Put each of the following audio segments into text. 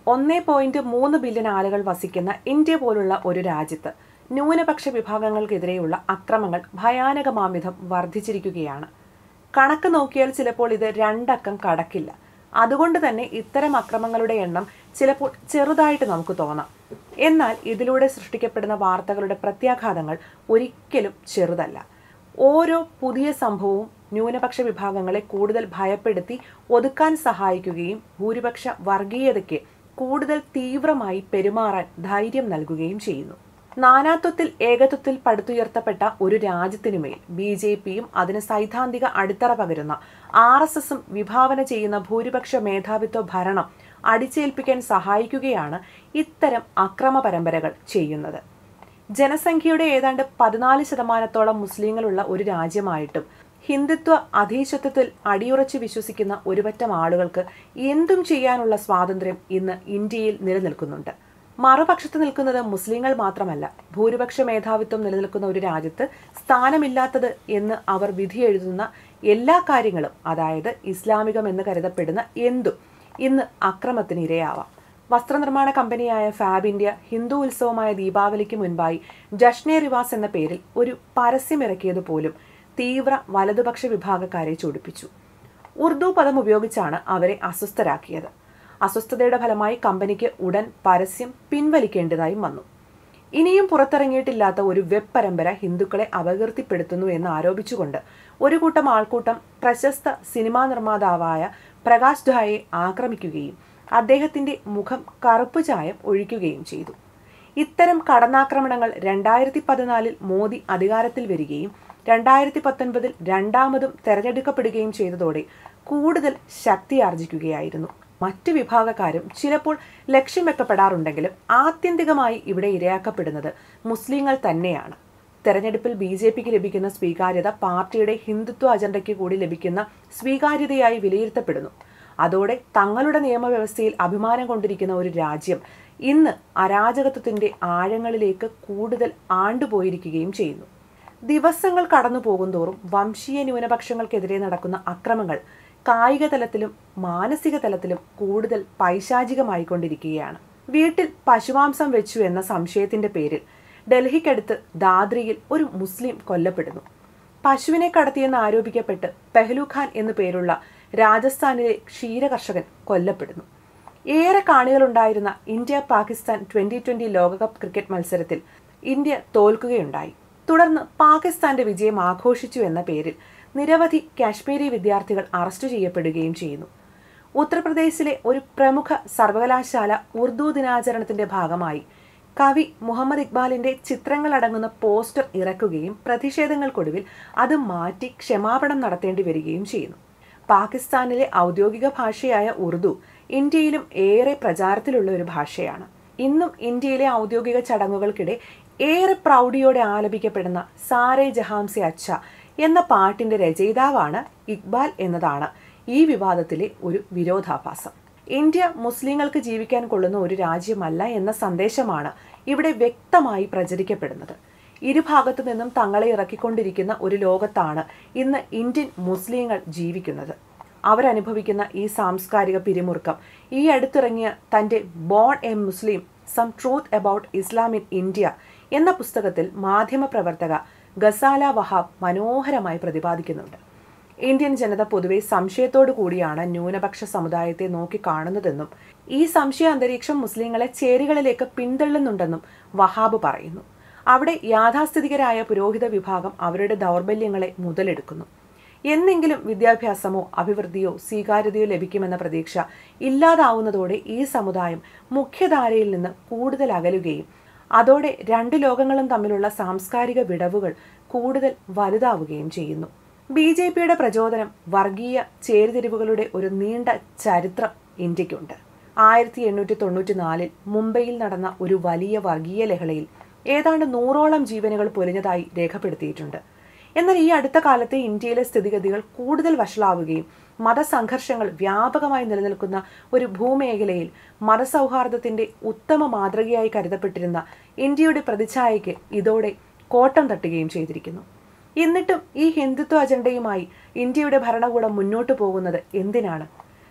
ഒന്നേ പോയിന്റ് മൂന്ന് ബില്യൺ ആളുകൾ വസിക്കുന്ന ഇന്ത്യ പോലുള്ള ഒരു രാജ്യത്ത് ന്യൂനപക്ഷ വിഭാഗങ്ങൾക്കെതിരെയുള്ള അക്രമങ്ങൾ ഭയാനകമാംവിധം വർദ്ധിച്ചിരിക്കുകയാണ് കണക്ക് നോക്കിയാൽ ചിലപ്പോൾ ഇത് രണ്ടക്കം കടക്കില്ല അതുകൊണ്ട് തന്നെ ഇത്തരം അക്രമങ്ങളുടെ എണ്ണം ചിലപ്പോൾ ചെറുതായിട്ട് നമുക്ക് തോന്നാം എന്നാൽ ഇതിലൂടെ സൃഷ്ടിക്കപ്പെടുന്ന വാർത്തകളുടെ പ്രത്യാഘാതങ്ങൾ ഒരിക്കലും ചെറുതല്ല ഓരോ പുതിയ സംഭവവും ന്യൂനപക്ഷ വിഭാഗങ്ങളെ കൂടുതൽ ഭയപ്പെടുത്തി ഒതുക്കാൻ സഹായിക്കുകയും ഭൂരിപക്ഷ വർഗീയതയ്ക്ക് കൂടുതൽ തീവ്രമായി പെരുമാറാൻ ധൈര്യം നൽകുകയും ചെയ്യുന്നു നാനാത്വത്തിൽ ഏകത്വത്തിൽ പടുത്തുയർത്തപ്പെട്ട ഒരു രാജ്യത്തിനുമേൽ ബി ജെ പിയും അതിന് സൈദ്ധാന്തിക അടിത്തറ പകരുന്ന ആർ എസ് എസും വിഭാവന ചെയ്യുന്ന ഭൂരിപക്ഷ മേധാവിത്വ ഭരണം അടിച്ചേൽപ്പിക്കാൻ സഹായിക്കുകയാണ് ഇത്തരം അക്രമ പരമ്പരകൾ ചെയ്യുന്നത് ജനസംഖ്യയുടെ ഏതാണ്ട് പതിനാല് ശതമാനത്തോളം മുസ്ലിങ്ങളുള്ള ഒരു രാജ്യമായിട്ടും ഹിന്ദുത്വ അധീശത്വത്തിൽ അടിയുറച്ച് വിശ്വസിക്കുന്ന ഒരുപറ്റം ആളുകൾക്ക് എന്തും ചെയ്യാനുള്ള സ്വാതന്ത്ര്യം ഇന്ന് ഇന്ത്യയിൽ നിലനിൽക്കുന്നുണ്ട് മറുപക്ഷത്ത് നിൽക്കുന്നത് മുസ്ലിങ്ങൾ മാത്രമല്ല ഭൂരിപക്ഷ മേധാവിത്വം നിലനിൽക്കുന്ന ഒരു രാജ്യത്ത് സ്ഥാനമില്ലാത്തത് എന്ന് അവർ വിധി എഴുതുന്ന എല്ലാ കാര്യങ്ങളും അതായത് ഇസ്ലാമികം എന്ന് കരുതപ്പെടുന്ന എന്തും ഇന്ന് അക്രമത്തിന് ഇരയാവാം വസ്ത്രനിർമ്മാണ കമ്പനിയായ ഫാബ് ഇന്ത്യ ഹിന്ദു ഉത്സവമായ ദീപാവലിക്ക് മുൻപായി ജഷ്നെ റിവാസ് എന്ന പേരിൽ ഒരു പരസ്യമിറക്കിയത് പോലും തീവ്ര വലതുപക്ഷ വിഭാഗക്കാരെ ചൊടിപ്പിച്ചു ഉറുദു പദം ഉപയോഗിച്ചാണ് അവരെ അസ്വസ്ഥരാക്കിയത് അസ്വസ്ഥതയുടെ ഫലമായി കമ്പനിക്ക് ഉടൻ പരസ്യം പിൻവലിക്കേണ്ടതായും വന്നു ഇനിയും പുറത്തിറങ്ങിയിട്ടില്ലാത്ത ഒരു വെബ് പരമ്പര ഹിന്ദുക്കളെ അപകീർത്തിപ്പെടുത്തുന്നു എന്ന് ആരോപിച്ചുകൊണ്ട് ഒരു കൂട്ടം ആൾക്കൂട്ടം പ്രശസ്ത സിനിമാ നിർമ്മാതാവായ പ്രകാശ് ഝായെ ആക്രമിക്കുകയും അദ്ദേഹത്തിന്റെ മുഖം കറുപ്പ് ചായം ഒഴിക്കുകയും ചെയ്തു ഇത്തരം കടന്നാക്രമണങ്ങൾ രണ്ടായിരത്തി പതിനാലിൽ മോദി അധികാരത്തിൽ വരികയും രണ്ടായിരത്തി പത്തൊൻപതിൽ രണ്ടാമതും തെരഞ്ഞെടുക്കപ്പെടുകയും ചെയ്തതോടെ കൂടുതൽ ശക്തിയാർജിക്കുകയായിരുന്നു മറ്റു വിഭാഗക്കാരും ചിലപ്പോൾ ലക്ഷ്യം വെക്കപ്പെടാറുണ്ടെങ്കിലും ആത്യന്തികമായി ഇവിടെ ഇരയാക്കപ്പെടുന്നത് മുസ്ലിങ്ങൾ തന്നെയാണ് തെരഞ്ഞെടുപ്പിൽ ബി ജെ പിക്ക് ലഭിക്കുന്ന സ്വീകാര്യത പാർട്ടിയുടെ ഹിന്ദുത്വ അജണ്ടയ്ക്ക് കൂടി ലഭിക്കുന്ന സ്വീകാര്യതയായി വിലയിരുത്തപ്പെടുന്നു അതോടെ തങ്ങളുടെ നിയമവ്യവസ്ഥയിൽ അഭിമാനം കൊണ്ടിരിക്കുന്ന ഒരു രാജ്യം ഇന്ന് അരാജകത്വത്തിന്റെ ആഴങ്ങളിലേക്ക് കൂടുതൽ ആണ്ടുപോയിരിക്കുകയും ചെയ്യുന്നു ദിവസങ്ങൾ കടന്നു പോകുന്തോറും വംശീയ ന്യൂനപക്ഷങ്ങൾക്കെതിരെ നടക്കുന്ന അക്രമങ്ങൾ കായിക തലത്തിലും മാനസിക തലത്തിലും കൂടുതൽ പൈശാചികമായിക്കൊണ്ടിരിക്കുകയാണ് വീട്ടിൽ പശുമാംസം വെച്ചു എന്ന സംശയത്തിന്റെ പേരിൽ ഡൽഹിക്കടുത്ത് ദാദ്രിയിൽ ഒരു മുസ്ലിം കൊല്ലപ്പെടുന്നു പശുവിനെ കടത്തിയെന്ന് ആരോപിക്കപ്പെട്ട് പെഹ്ലു ഖാൻ എന്നു പേരുള്ള രാജസ്ഥാനിലെ ക്ഷീരകർഷകൻ കൊല്ലപ്പെടുന്നു ഏറെ കാണികളുണ്ടായിരുന്ന ഇന്ത്യ പാകിസ്ഥാൻ ട്വന്റി ട്വന്റി ലോകകപ്പ് ക്രിക്കറ്റ് മത്സരത്തിൽ ഇന്ത്യ തോൽക്കുകയുണ്ടായി തുടർന്ന് പാകിസ്ഥാന്റെ വിജയം ആഘോഷിച്ചു എന്ന പേരിൽ നിരവധി കാശ്മീരി വിദ്യാർത്ഥികൾ അറസ്റ്റ് ചെയ്യപ്പെടുകയും ചെയ്യുന്നു ഉത്തർപ്രദേശിലെ ഒരു പ്രമുഖ സർവകലാശാല ഉറുദു ദിനാചരണത്തിന്റെ ഭാഗമായി കവി മുഹമ്മദ് ഇക്ബാലിന്റെ ചിത്രങ്ങൾ അടങ്ങുന്ന പോസ്റ്റർ ഇറക്കുകയും പ്രതിഷേധങ്ങൾക്കൊടുവിൽ അത് മാറ്റി ക്ഷമാപണം നടത്തേണ്ടി വരികയും ചെയ്യുന്നു പാകിസ്ഥാനിലെ ഔദ്യോഗിക ഭാഷയായ ഉറുദു ഇന്ത്യയിലും ഏറെ പ്രചാരത്തിലുള്ള ഒരു ഭാഷയാണ് ഇന്നും ഇന്ത്യയിലെ ഔദ്യോഗിക ചടങ്ങുകൾക്കിടെ ഏറെ പ്രൗഢിയോടെ ആലപിക്കപ്പെടുന്ന സാരെ ജഹാംസെ അച്ഛ എന്ന പാട്ടിന്റെ രചയിതാവാണ് ഇക്ബാൽ എന്നതാണ് ഈ വിവാദത്തിലെ ഒരു വിരോധാഭാസം ഇന്ത്യ മുസ്ലിങ്ങൾക്ക് ജീവിക്കാൻ കൊള്ളുന്ന ഒരു രാജ്യമല്ല എന്ന സന്ദേശമാണ് ഇവിടെ വ്യക്തമായി പ്രചരിക്കപ്പെടുന്നത് ഇരുഭാഗത്തു നിന്നും തങ്ങളെ ഇറക്കിക്കൊണ്ടിരിക്കുന്ന ഒരു ലോകത്താണ് ഇന്ന് ഇന്ത്യൻ മുസ്ലിങ്ങൾ ജീവിക്കുന്നത് അവരനുഭവിക്കുന്ന ഈ സാംസ്കാരിക പിരിമുറുക്കം ഈ അടുത്തിറങ്ങിയ തൻ്റെ born a Muslim some truth about Islam in India എന്ന പുസ്തകത്തിൽ മാധ്യമപ്രവർത്തക ഗസാല വഹാബ് മനോഹരമായി പ്രതിപാദിക്കുന്നുണ്ട് ഇന്ത്യൻ ജനത പൊതുവെ സംശയത്തോടു കൂടിയാണ് ന്യൂനപക്ഷ സമുദായത്തെ നോക്കിക്കാണുന്നതെന്നും ഈ സംശയ അന്തരീക്ഷം മുസ്ലിങ്ങളെ ചേരികളിലേക്ക് പിന്തള്ളുന്നുണ്ടെന്നും വഹാബ് പറയുന്നു അവിടെ യാഥാസ്ഥിതികരായ പുരോഹിത വിഭാഗം അവരുടെ ദൗർബല്യങ്ങളെ മുതലെടുക്കുന്നു എന്നെങ്കിലും വിദ്യാഭ്യാസമോ അഭിവൃദ്ധിയോ സ്വീകാര്യതയോ ലഭിക്കുമെന്ന പ്രതീക്ഷ ഇല്ലാതാവുന്നതോടെ ഈ സമുദായം മുഖ്യധാരയിൽ നിന്ന് കൂടുതൽ അകലുകയും അതോടെ രണ്ട് ലോകങ്ങളും തമ്മിലുള്ള സാംസ്കാരിക വിടവുകൾ കൂടുതൽ വലുതാവുകയും ചെയ്യുന്നു ബി ജെ പിയുടെ പ്രചോദനം വർഗീയ ചേരിതിരിവുകളുടെ ഒരു നീണ്ട ചരിത്രം ഇന്ത്യക്കുണ്ട് ആയിരത്തി എണ്ണൂറ്റി തൊണ്ണൂറ്റി നാലിൽ മുംബൈയിൽ നടന്ന ഒരു വലിയ വർഗീയ ലഹളയിൽ ഏതാണ്ട് നൂറോളം ജീവനുകൾ പൊലിഞ്ഞതായി രേഖപ്പെടുത്തിയിട്ടുണ്ട് എന്നാൽ ഈ അടുത്ത കാലത്തെ ഇന്ത്യയിലെ സ്ഥിതിഗതികൾ കൂടുതൽ വഷളാവുകയും മതസംഘർഷങ്ങൾ വ്യാപകമായി നിലനിൽക്കുന്ന ഒരു ഭൂമേഖലയിൽ മതസൗഹാർദ്ദത്തിന്റെ ഉത്തമ മാതൃകയായി കരുതപ്പെട്ടിരുന്ന ഇന്ത്യയുടെ പ്രതിച്ഛായയ്ക്ക് ഇതോടെ കോട്ടം തട്ടുകയും ചെയ്തിരിക്കുന്നു എന്നിട്ടും ഈ ഹിന്ദുത്വ അജണ്ടയുമായി ഇന്ത്യയുടെ ഭരണകൂടം മുന്നോട്ടു പോകുന്നത് എന്തിനാണ്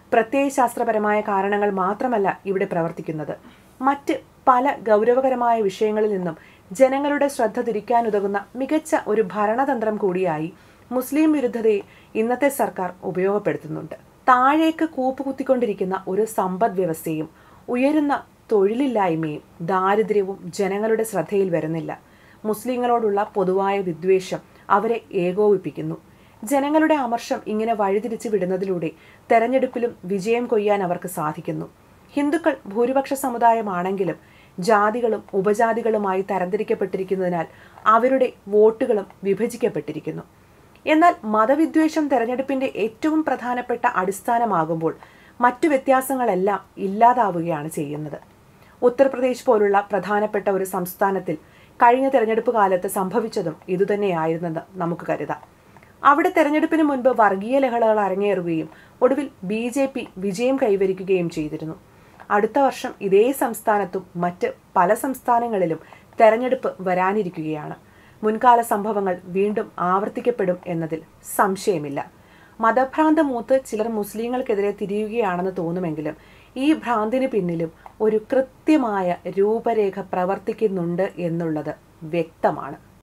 പ്രത്യയശാസ്ത്രപരമായ കാരണങ്ങൾ മാത്രമല്ല ഇവിടെ പ്രവർത്തിക്കുന്നത് മറ്റ് പല ഗൗരവകരമായ വിഷയങ്ങളിൽ നിന്നും ജനങ്ങളുടെ ശ്രദ്ധ തിരിക്കാനുതകുന്ന മികച്ച ഒരു ഭരണതന്ത്രം കൂടിയായി മുസ്ലിം വിരുദ്ധതയെ ഇന്നത്തെ സർക്കാർ ഉപയോഗപ്പെടുത്തുന്നുണ്ട് താഴേക്ക് കൂപ്പുകുത്തിക്കൊണ്ടിരിക്കുന്ന ഒരു സമ്പദ് വ്യവസ്ഥയും ഉയരുന്ന തൊഴിലില്ലായ്മയും ദാരിദ്ര്യവും ജനങ്ങളുടെ ശ്രദ്ധയിൽ വരുന്നില്ല മുസ്ലിങ്ങളോടുള്ള പൊതുവായ വിദ്വേഷം അവരെ ഏകോപിപ്പിക്കുന്നു ജനങ്ങളുടെ അമർഷം ഇങ്ങനെ വഴിതിരിച്ചു വിടുന്നതിലൂടെ തെരഞ്ഞെടുപ്പിലും വിജയം കൊയ്യാൻ അവർക്ക് സാധിക്കുന്നു ഹിന്ദുക്കൾ ഭൂരിപക്ഷ സമുദായമാണെങ്കിലും ജാതികളും ഉപജാതികളുമായി തരംതിരിക്കപ്പെട്ടിരിക്കുന്നതിനാൽ അവരുടെ വോട്ടുകളും വിഭജിക്കപ്പെട്ടിരിക്കുന്നു എന്നാൽ മതവിദ്വേഷം തെരഞ്ഞെടുപ്പിന്റെ ഏറ്റവും പ്രധാനപ്പെട്ട അടിസ്ഥാനമാകുമ്പോൾ മറ്റു വ്യത്യാസങ്ങളെല്ലാം ഇല്ലാതാവുകയാണ് ചെയ്യുന്നത് ഉത്തർപ്രദേശ് പോലുള്ള പ്രധാനപ്പെട്ട ഒരു സംസ്ഥാനത്തിൽ കഴിഞ്ഞ തെരഞ്ഞെടുപ്പ് കാലത്ത് സംഭവിച്ചതും ഇതുതന്നെയായിരുന്നെന്ന് നമുക്ക് കരുതാം അവിടെ തെരഞ്ഞെടുപ്പിന് മുൻപ് വർഗീയ ലഹളകൾ അരങ്ങേറുകയും ഒടുവിൽ ബി ജെ പി വിജയം കൈവരിക്കുകയും ചെയ്തിരുന്നു അടുത്ത വർഷം ഇതേ സംസ്ഥാനത്തും മറ്റ് പല സംസ്ഥാനങ്ങളിലും തെരഞ്ഞെടുപ്പ് വരാനിരിക്കുകയാണ് മുൻകാല സംഭവങ്ങൾ വീണ്ടും ആവർത്തിക്കപ്പെടും എന്നതിൽ സംശയമില്ല മതഭ്രാന്ത് മൂത്ത് ചിലർ മുസ്ലിങ്ങൾക്കെതിരെ തിരിയുകയാണെന്ന് തോന്നുമെങ്കിലും ഈ ഭ്രാന്തിന് പിന്നിലും ഒരു കൃത്യമായ രൂപരേഖ പ്രവർത്തിക്കുന്നുണ്ട് എന്നുള്ളത് വ്യക്തമാണ്